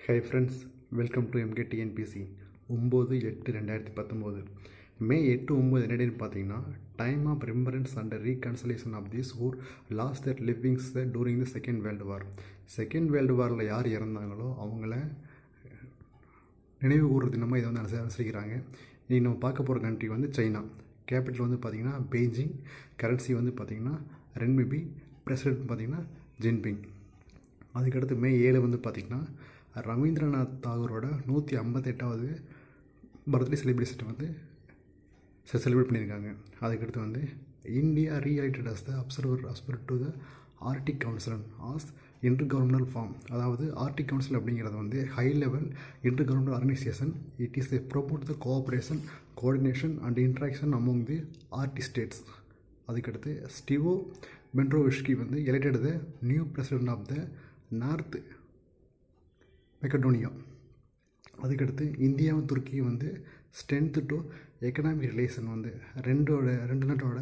high friends welcome to MK TNPSC ஒம்பது எட்டு ரெண்டாயிரத்தி பத்தொம்போது மே எட்டு ஒம்பது என்னடின்னு பார்த்தீங்கன்னா time of remembrance and reconciliation of this who lost that livings during the second world war second world வாரில் யார் இறந்தாங்களோ அவங்கள நினைவு கூறுற தினமாக இதை வந்து அனுச அனுசரிக்கிறாங்க இனி நம்ம பார்க்க போகிற கண்ட்ரி வந்து சைனா கேபிட்டல் வந்து பார்த்திங்கன்னா பெய்ஜிங் கரன்சி வந்து பார்த்திங்கன்னா ரென்மிபி பிரசிடென்ட் பார்த்திங்கன்னா ஜின்பிங் அதுக்கடுத்து மே ஏழு வந்து பார்த்திங்கன்னா ரவீந்திரநாத் தாகூரோட நூற்றி ஐம்பத்தெட்டாவது பர்த்டே செலிப்ரேஷன் வந்து செலிப்ரேட் பண்ணியிருக்காங்க அதுக்கடுத்து வந்து India reiterated as the observer observer to the Arctic Council as intergovernmental forum அதாவது ஆர்டிக் கவுன்சில் அப்படிங்கிறது வந்து high level intergovernmental organisation it is a promote the cooperation coordination and interaction among the Arctic states அதுக்கடுத்து Stevo Pendarovski வந்து elected the new president of the North Macedonia அதுக்கடுத்து இந்தியாவும் துருக்கியும் வந்து strength to economic relation வந்து ரெண்டோட ரெண்டு நாட்டோட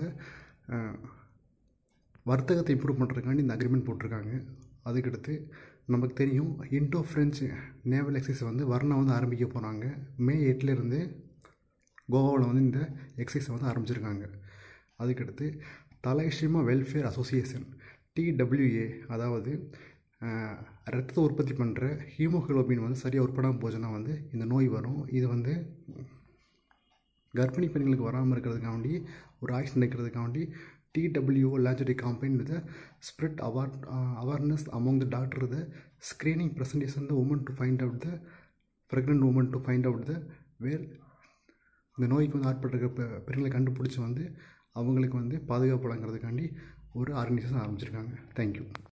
வர்த்தகத்தை இம்ப்ரூவ் பண்ணுறதுக்காண்டி இந்த அக்ரிமெண்ட் போட்டிருக்காங்க அதுக்கடுத்து நமக்கு தெரியும் இண்டோ ஃப்ரெஞ்சு நேவல் எக்ஸைஸ் வந்து வர்ணா வந்து ஆரம்பிக்க போகிறாங்க மே எட்டுலேருந்து கோவாவில் வந்து இந்த எக்ஸைஸை வந்து ஆரம்பிச்சிருக்காங்க அதுக்கடுத்து தலைஷிமா வெல்ஃபேர் அசோசியேஷன் டிடபிள்யூஏ அதாவது ரத்தத்தை உற்பத்தி பண்ணுற ஹீமோகுளோபின் வந்து சரியாக உற்படாமல் போச்சுன்னா வந்து இந்த நோய் வரும் இது வந்து கர்ப்பிணி பெண்களுக்கு வராமல் இருக்கிறதுக்காண்டி ஒரு ஆக்சிடென்ட் இருக்கிறதுக்காண்டி DWO launched campaign with spread award awareness among the doctor the screening presentation the women to find out the pregnant women to find out the where இந்த நோய்க்கு வந்து ஆட்பட்டிருக்க பெண்களை கண்டுபிடிச்சி வந்து அவங்களுக்கு வந்து பாதுகாப்பு வழங்குறதுக்காண்டி ஒரு ஆர்கனைசேஷன் ஆரம்பிச்சிருக்காங்க தேங்க்யூ